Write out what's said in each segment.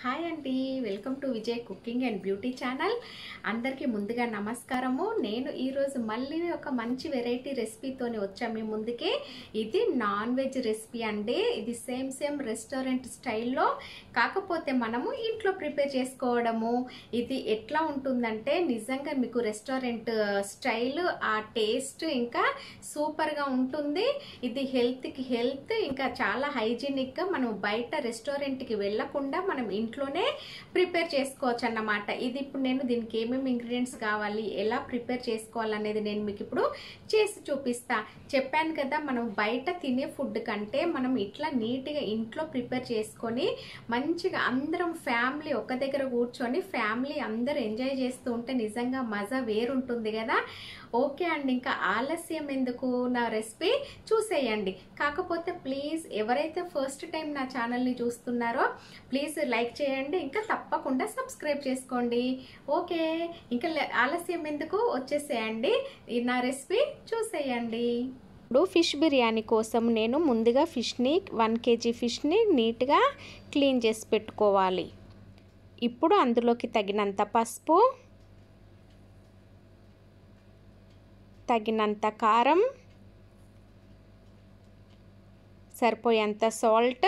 hi అండి welcome to Vijay cooking and beauty channel అందరికీ ముందుగా నమస్కారము నేను ఈరోజు మళ్ళీ ఒక మంచి వెరైటీ రెసిపీతోని వచ్చాను మీ ముందుకే ఇది నాన్ వెజ్ రెసిపీ అండి ఇది సేమ్ సేమ్ రెస్టారెంట్ స్టైల్లో కాకపోతే మనము ఇంట్లో ప్రిపేర్ చేసుకోవడము ఇది ఎట్లా ఉంటుందంటే నిజంగా మీకు రెస్టారెంట్ స్టైల్ ఆ టేస్ట్ ఇంకా సూపర్గా ఉంటుంది ఇది హెల్త్కి హెల్త్ ఇంకా చాలా హైజీనిక్గా మనం బయట రెస్టారెంట్కి వెళ్ళకుండా మనం ఇంట్లోనే ప్రిపేర్ చేసుకోవచ్చు అన్నమాట ఇది ఇప్పుడు నేను దీనికి ఏమేమి ఇంగ్రీడియంట్స్ కావాలి ఎలా ప్రిపేర్ చేసుకోవాలనేది నేను మీకు ఇప్పుడు చేసి చూపిస్తా చెప్పాను కదా మనం బయట తినే ఫుడ్ కంటే మనం ఇట్లా నీట్గా ఇంట్లో ప్రిపేర్ చేసుకొని మంచిగా అందరం ఫ్యామిలీ ఒక దగ్గర కూర్చొని ఫ్యామిలీ అందరూ ఎంజాయ్ చేస్తూ ఉంటే నిజంగా మజా వేరుంటుంది కదా ఓకే అండి ఇంకా ఆలస్యం ఎందుకు నా రెసిపీ చూసేయండి కాకపోతే ప్లీజ్ ఎవరైతే ఫస్ట్ టైం నా ఛానల్ని చూస్తున్నారో ప్లీజ్ లైక్ చేయండి ఇంకా తప్పకుండా సబ్స్క్రైబ్ చేసుకోండి ఓకే ఇంకా లే- ఆలస్యం ఎందుకు వచ్చేసేయండి ఈ నా రెసిపీ చూసేయండి ఇప్పుడు ఫిష్ బిర్యానీ కోసం నేను ముందుగా ఫిష్ని వన్ కేజీ ఫిష్ని నీట్గా క్లీన్ చేసి పెట్టుకోవాలి ఇప్పుడు అందులోకి తగినంత పసుపు తగినంత కారం సరిపోయేంత సాల్ట్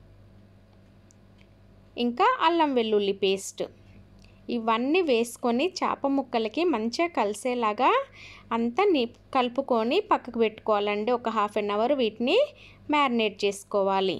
ఇంకా అల్లం వెల్లుల్లి పేస్ట్ ఇవన్నీ వేసుకొని చేప ముక్కలకి మంచిగా కలిసేలాగా అంతా నీ కలుపుకొని పక్కకు పెట్టుకోవాలండి ఒక హాఫ్ అన్ అవర్ వీటిని మ్యారినేట్ చేసుకోవాలి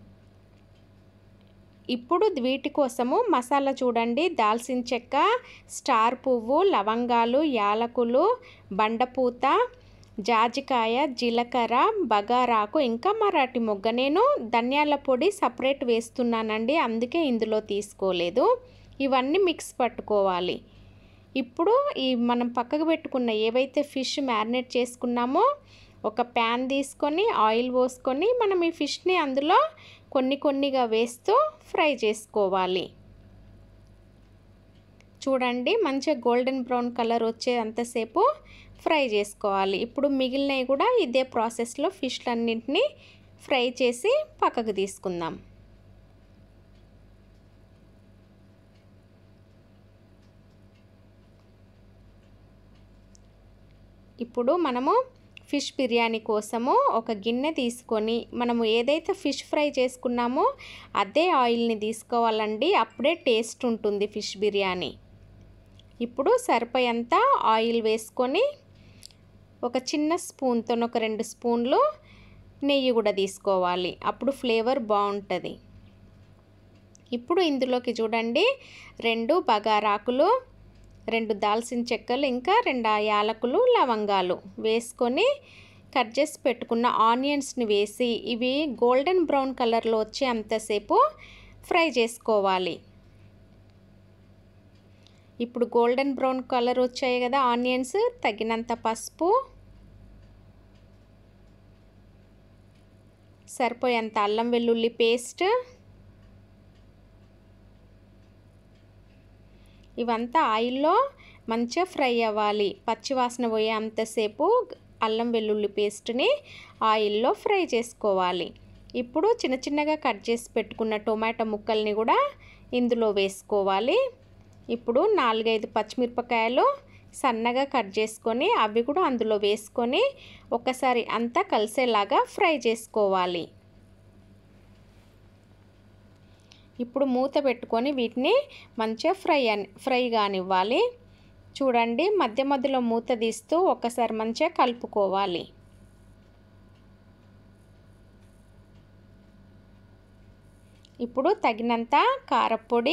ఇప్పుడు వీటి కోసము మసాలా చూడండి దాల్చిన చెక్క స్టార్ పువ్వు లవంగాలు యాలకులు బండపూత జాజికాయ జీలకర్ర బగారాకు ఇంకా మరాఠీ మొగ్గ నేను ధనియాల పొడి సపరేట్ వేస్తున్నానండి అందుకే ఇందులో తీసుకోలేదు ఇవన్నీ మిక్స్ పట్టుకోవాలి ఇప్పుడు ఈ మనం పక్కకు పెట్టుకున్న ఏవైతే ఫిష్ మ్యారినేట్ చేసుకున్నామో ఒక ప్యాన్ తీసుకొని ఆయిల్ పోసుకొని మనం ఈ ఫిష్ని అందులో కొన్ని కొన్నిగా వేస్తూ ఫ్రై చేసుకోవాలి చూడండి మంచిగా గోల్డెన్ బ్రౌన్ కలర్ వచ్చే అంతసేపు ఫ్రై చేసుకోవాలి ఇప్పుడు మిగిలినవి కూడా ఇదే ప్రాసెస్లో ఫిష్లన్నింటినీ ఫ్రై చేసి పక్కకు తీసుకుందాం ఇప్పుడు మనము ఫిష్ బిర్యానీ కోసము ఒక గిన్నె తీసుకొని మనము ఏదైతే ఫిష్ ఫ్రై చేసుకున్నామో అదే ఆయిల్ని తీసుకోవాలండి అప్పుడే టేస్ట్ ఉంటుంది ఫిష్ బిర్యానీ ఇప్పుడు సరిపోయేంత ఆయిల్ వేసుకొని ఒక చిన్న స్పూన్తో ఒక రెండు స్పూన్లు నెయ్యి కూడా తీసుకోవాలి అప్పుడు ఫ్లేవర్ బాగుంటుంది ఇప్పుడు ఇందులోకి చూడండి రెండు బగారాకులు రెండు దాల్చిన చెక్కలు ఇంకా రెండు యాలకులు లవంగాలు వేసుకొని కట్ చేసి పెట్టుకున్న ఆనియన్స్ని వేసి ఇవి గోల్డెన్ బ్రౌన్ కలర్లో వచ్చే అంతసేపు ఫ్రై చేసుకోవాలి ఇప్పుడు గోల్డెన్ బ్రౌన్ కలర్ వచ్చాయి కదా ఆనియన్స్ తగినంత పసుపు సరిపోయేంత అల్లం వెల్లుల్లి పేస్ట్ ఇవంతా ఆయిల్లో మంచిగా ఫ్రై అవ్వాలి పచ్చివాసన పోయే అంతసేపు అల్లం వెల్లుల్లి పేస్ట్ని ఆయిల్లో ఫ్రై చేసుకోవాలి ఇప్పుడు చిన్న చిన్నగా కట్ చేసి పెట్టుకున్న టొమాటో ముక్కల్ని కూడా ఇందులో వేసుకోవాలి ఇప్పుడు నాలుగైదు పచ్చిమిరపకాయలు సన్నగా కట్ చేసుకొని అవి కూడా అందులో వేసుకొని ఒకసారి అంతా కలిసేలాగా ఫ్రై చేసుకోవాలి ఇప్పుడు మూత పెట్టుకొని వీటిని మంచిగా ఫ్రై అని ఫ్రై కానివ్వాలి చూడండి మధ్య మధ్యలో మూత తీస్తూ ఒకసారి మంచిగా కలుపుకోవాలి ఇప్పుడు తగినంత కారపొడి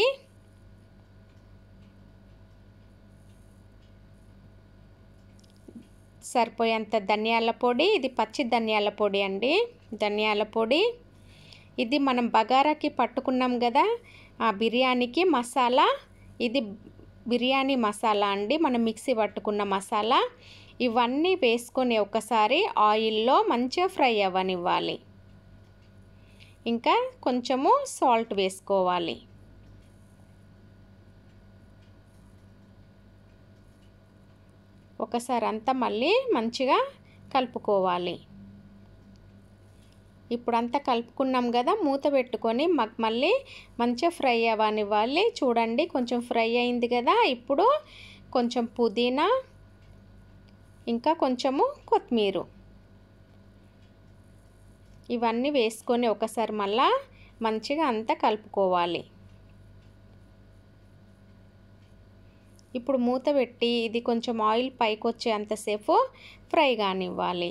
సరిపోయేంత ధనియాల పొడి ఇది పచ్చి ధనియాల పొడి అండి ధనియాల పొడి ఇది మనం బగారాకి పట్టుకున్నాం కదా ఆ బిర్యానీకి మసాలా ఇది బిర్యానీ మసాలా అండి మనం మిక్సీ పట్టుకున్న మసాలా ఇవన్నీ వేసుకొని ఒకసారి ఆయిల్లో మంచిగా ఫ్రై అవ్వనివ్వాలి ఇంకా కొంచెము సాల్ట్ వేసుకోవాలి ఒకసారి అంతా మళ్ళీ మంచిగా కలుపుకోవాలి ఇప్పుడు అంతా కలుపుకున్నాం కదా మూత పెట్టుకొని మాకు మళ్ళీ మంచిగా ఫ్రై అవ్వనివ్వాలి చూడండి కొంచెం ఫ్రై అయింది కదా ఇప్పుడు కొంచెం పుదీనా ఇంకా కొంచెము కొత్తిమీర ఇవన్నీ వేసుకొని ఒకసారి మళ్ళా మంచిగా అంతా కలుపుకోవాలి ఇప్పుడు మూత పెట్టి ఇది కొంచెం ఆయిల్ పైకి వచ్చేంతసేపు ఫ్రై కానివ్వాలి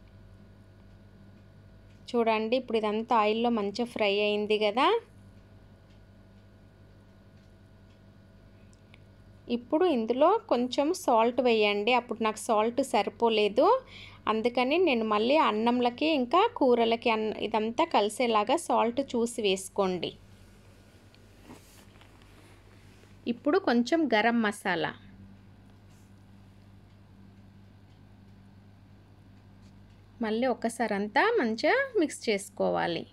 చూడండి ఇప్పుడు ఇదంతా ఆయిల్లో మంచిగా ఫ్రై అయింది కదా ఇప్పుడు ఇందులో కొంచెం సాల్ట్ వేయండి అప్పుడు నాకు సాల్ట్ సరిపోలేదు అందుకని నేను మళ్ళీ అన్నంలకి ఇంకా కూరలకి అన్న ఇదంతా కలిసేలాగా సాల్ట్ చూసి వేసుకోండి ఇప్పుడు కొంచెం గరం మసాలా మళ్ళీ ఒకసారి అంతా మంచిగా మిక్స్ చేసుకోవాలి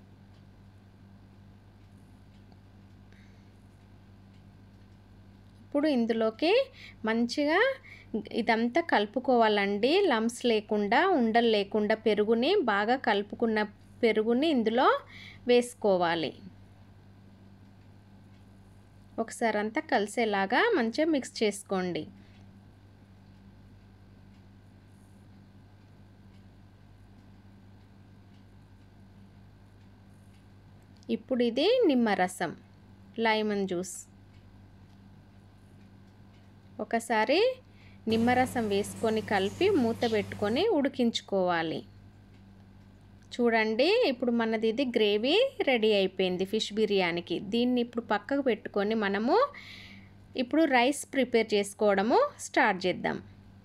ఇప్పుడు ఇందులోకి మంచిగా ఇదంతా కలుపుకోవాలండి లమ్స్ లేకుండా ఉండలు లేకుండా పెరుగుని బాగా కలుపుకున్న పెరుగుని ఇందులో వేసుకోవాలి ఒకసారి అంతా కలిసేలాగా మంచిగా మిక్స్ చేసుకోండి ఇప్పుడు ఇది నిమ్మరసం లైమన్ జ్యూస్ ఒకసారి నిమ్మరసం వేసుకొని కలిపి మూత పెట్టుకొని ఉడికించుకోవాలి చూడండి ఇప్పుడు మనది ఇది గ్రేవీ రెడీ అయిపోయింది ఫిష్ బిర్యానీకి దీన్ని ఇప్పుడు పక్కకు పెట్టుకొని మనము ఇప్పుడు రైస్ ప్రిపేర్ చేసుకోవడము స్టార్ట్ చేద్దాం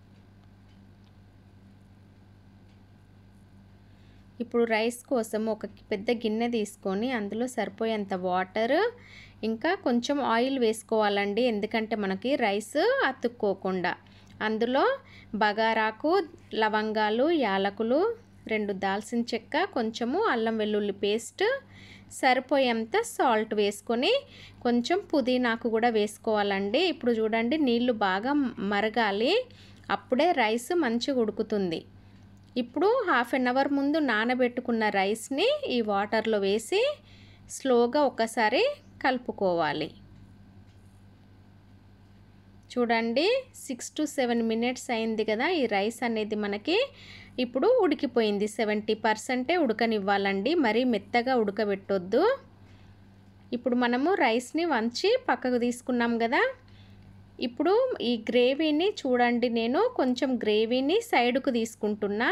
ఇప్పుడు రైస్ కోసం ఒక పెద్ద గిన్నె తీసుకొని అందులో సరిపోయేంత వాటర్ ఇంకా కొంచెం ఆయిల్ వేసుకోవాలండి ఎందుకంటే మనకి రైస్ అతుక్కోకుండా అందులో బగారాకు లవంగాలు యాలకులు రెండు దాల్చిన చెక్క కొంచెము అల్లం వెల్లుల్లి పేస్ట్ సరిపోయేంత సాల్ట్ వేసుకొని కొంచెం పుదీనాకు కూడా వేసుకోవాలండి ఇప్పుడు చూడండి నీళ్ళు బాగా మరగాలి అప్పుడే రైస్ మంచిగా ఉడుకుతుంది ఇప్పుడు హాఫ్ అన్ అవర్ ముందు నానబెట్టుకున్న రైస్ని ఈ వాటర్లో వేసి స్లోగా ఒకసారి కలుపుకోవాలి చూడండి సిక్స్ టు సెవెన్ మినిట్స్ అయింది కదా ఈ రైస్ అనేది మనకి ఇప్పుడు ఉడికిపోయింది సెవెంటీ పర్సెంటే ఉడకనివ్వాలండి మరీ మెత్తగా ఉడకబెట్టొద్దు ఇప్పుడు మనము రైస్ని వంచి పక్కకు తీసుకున్నాం కదా ఇప్పుడు ఈ గ్రేవీని చూడండి నేను కొంచెం గ్రేవీని సైడ్కు తీసుకుంటున్నా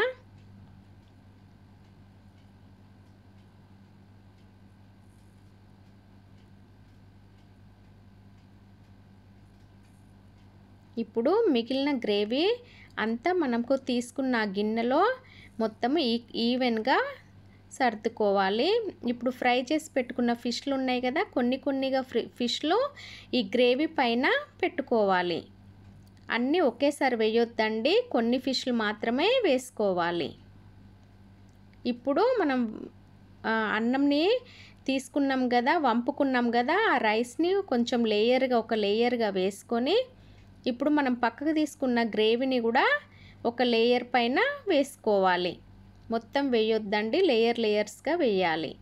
ఇప్పుడు మిగిలిన గ్రేవీ అంతా మనకు తీసుకున్న గిన్నెలో మొత్తం ఈ ఈవెన్గా సర్దుకోవాలి ఇప్పుడు ఫ్రై చేసి పెట్టుకున్న ఫిష్లు ఉన్నాయి కదా కొన్ని కొన్నిగా ఫ్రి ఫిష్లు ఈ గ్రేవీ పైన పెట్టుకోవాలి అన్నీ ఒకేసారి వేయొద్దండి కొన్ని ఫిష్లు మాత్రమే వేసుకోవాలి ఇప్పుడు మనం అన్నంని తీసుకున్నాం కదా వంపుకున్నాం కదా ఆ రైస్ని కొంచెం లేయర్గా ఒక లేయర్గా వేసుకొని ఇప్పుడు మనం పక్కకు తీసుకున్న గ్రేవీని కూడా ఒక లేయర్ పైన వేసుకోవాలి మొత్తం వేయొద్దండి లేయర్ లేయర్స్గా వేయాలి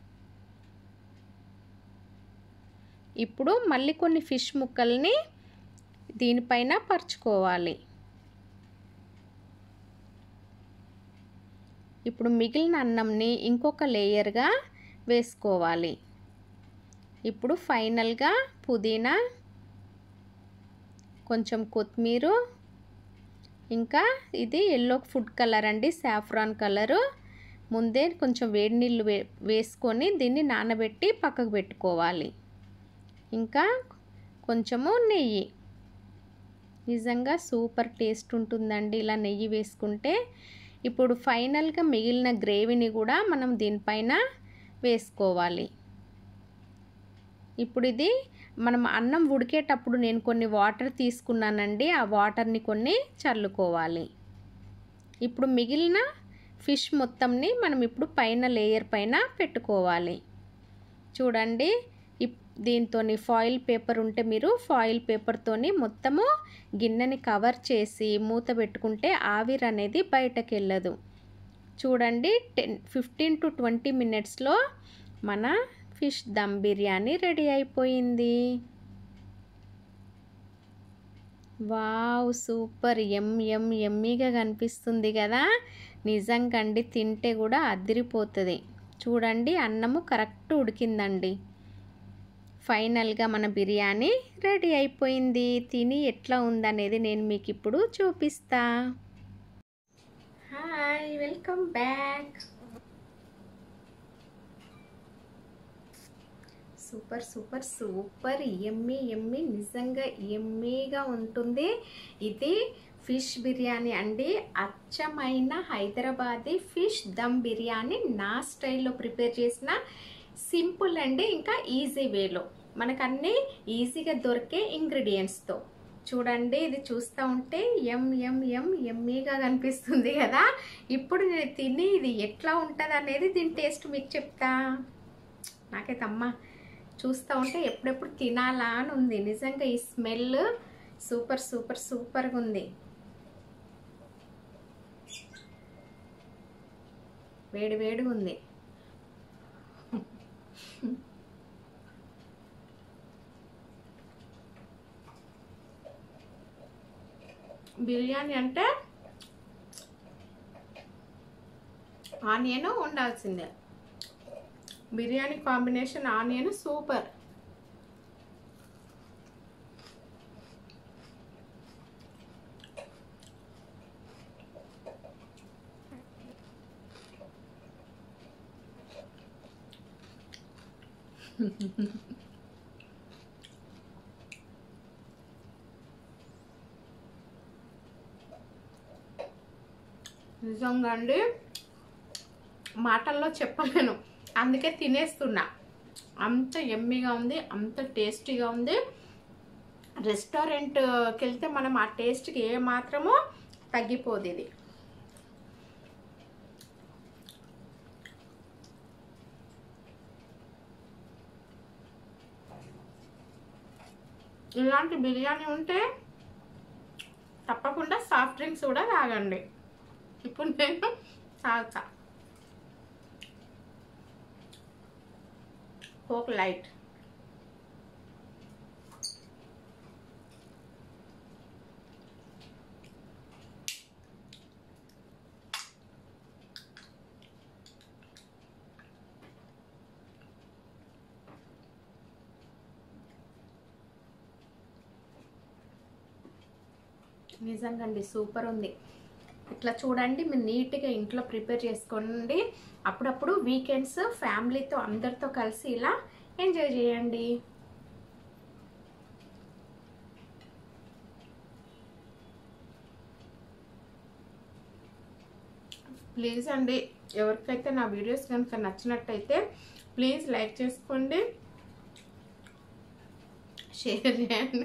ఇప్పుడు మళ్ళీ కొన్ని ఫిష్ ముక్కల్ని దీనిపైన పరుచుకోవాలి ఇప్పుడు మిగిలిన అన్నంని ఇంకొక లేయర్గా వేసుకోవాలి ఇప్పుడు ఫైనల్గా పుదీనా కొంచెం కొత్తిమీర ఇంకా ఇది ఎల్లో ఫుడ్ కలర్ అండి సాఫ్రాన్ కలరు ముందే కొంచెం వేడి నీళ్ళు వే వేసుకొని దీన్ని నానబెట్టి పక్కకు పెట్టుకోవాలి ఇంకా కొంచెము నెయ్యి నిజంగా సూపర్ టేస్ట్ ఉంటుందండి ఇలా నెయ్యి వేసుకుంటే ఇప్పుడు ఫైనల్గా మిగిలిన గ్రేవీని కూడా మనం దీనిపైన వేసుకోవాలి ఇప్పుడు ఇది మనం అన్నం ఉడికేటప్పుడు నేను కొన్ని వాటర్ తీసుకున్నానండి ఆ వాటర్ని కొన్ని చల్లుకోవాలి ఇప్పుడు మిగిలిన ఫిష్ మొత్తంని మనం ఇప్పుడు పైన లేయర్ పైన పెట్టుకోవాలి చూడండి దీంతో ఫాయిల్ పేపర్ ఉంటే మీరు ఫాయిల్ పేపర్తోని మొత్తము గిన్నెని కవర్ చేసి మూత పెట్టుకుంటే ఆవిరి అనేది బయటకు వెళ్ళదు చూడండి టెన్ ఫిఫ్టీన్ టు ట్వంటీ మినిట్స్లో మన ఫిష్ దమ్ బిర్యానీ రెడీ అయిపోయింది వావ్ సూపర్ ఎమ్ ఎమ్ ఎమ్మీగా కనిపిస్తుంది కదా నిజంకండి తింటే కూడా అదిరిపోతుంది చూడండి అన్నము కరెక్ట్ ఉడికిందండి ఫైనల్గా మన బిర్యానీ రెడీ అయిపోయింది తిని ఎట్లా ఉందనేది నేను మీకు ఇప్పుడు చూపిస్తా hi welcome back super super super yummy yummy నిజంగా ఎమ్మీగా ఉంటుంది ఇది ఫిష్ బిర్యానీ అండి అచ్చమైన హైదరాబాదీ ఫిష్ దమ్ బిర్యానీ నా స్టైల్లో ప్రిపేర్ చేసిన సింపుల్ అండి ఇంకా ఈజీ వేలో మనకు అన్నీ ఈజీగా దొరికే ఇంగ్రీడియంట్స్తో చూడండి ఇది చూస్తూ ఉంటే ఎం ఎం ఎం ఎమ్మీగా కనిపిస్తుంది కదా ఇప్పుడు నేను తిని ఇది ఎట్లా ఉంటుంది అనేది దీని టేస్ట్ మీకు చెప్తా నాకైతే అమ్మ చూస్తూ ఉంటే ఎప్పుడెప్పుడు తినాలా అని ఉంది నిజంగా ఈ స్మెల్ సూపర్ సూపర్ సూపర్గా ఉంది వేడి వేడిగా ఉంది బిర్యానీ అంటే ఆనియన్ ఉండాల్సిందే బిర్యానీ కాంబినేషన్ ఆనియన్ సూపర్ నిజంగా అండి మాటల్లో చెప్పలేను అందుకే తినేస్తున్నా అంత ఎమ్మిగా ఉంది అంత టేస్టీగా ఉంది రెస్టారెంట్కి వెళ్తే మనం ఆ టేస్ట్కి ఏ మాత్రమో తగ్గిపోదు ఇది ఇలాంటి బిర్యానీ ఉంటే తప్పకుండా సాఫ్ట్ డ్రింక్స్ కూడా తాగండి ఇప్పుడు నేను తాగుతా కోక్ లైట్ నిజంగా అండి సూపర్ ఉంది ఇట్లా చూడండి మీరు నీట్గా ఇంట్లో ప్రిపేర్ చేసుకోండి అప్పుడప్పుడు వీకెండ్స్ ఫ్యామిలీతో అందరితో కలిసి ఇలా ఎంజాయ్ చేయండి ప్లీజ్ అండి ఎవరికైతే నా వీడియోస్ కనుక నచ్చినట్టయితే ప్లీజ్ లైక్ చేసుకోండి షేర్ చేయండి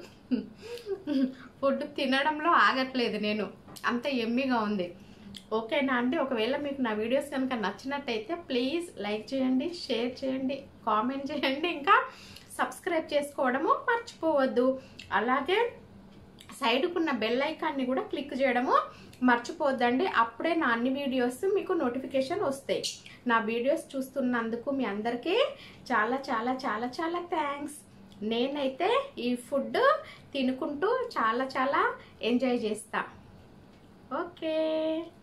ఫుడ్ తినడంలో ఆగట్లేదు నేను అంత ఎమ్మిగా ఉంది ఓకేనా అండి ఒకవేళ మీకు నా వీడియోస్ కనుక నచ్చినట్టయితే ప్లీజ్ లైక్ చేయండి షేర్ చేయండి కామెంట్ చేయండి ఇంకా సబ్స్క్రైబ్ చేసుకోవడము మర్చిపోవద్దు అలాగే సైడ్కున్న బెల్ ఐకాన్ని కూడా క్లిక్ చేయడము మర్చిపోద్దండి అప్పుడే నా అన్ని వీడియోస్ మీకు నోటిఫికేషన్ వస్తాయి నా వీడియోస్ చూస్తున్నందుకు మీ అందరికీ చాలా చాలా చాలా చాలా థ్యాంక్స్ నేనైతే ఈ ఫుడ్ తినుకుంటూ చాలా చాలా ఎంజాయ్ చేస్తా ఓకే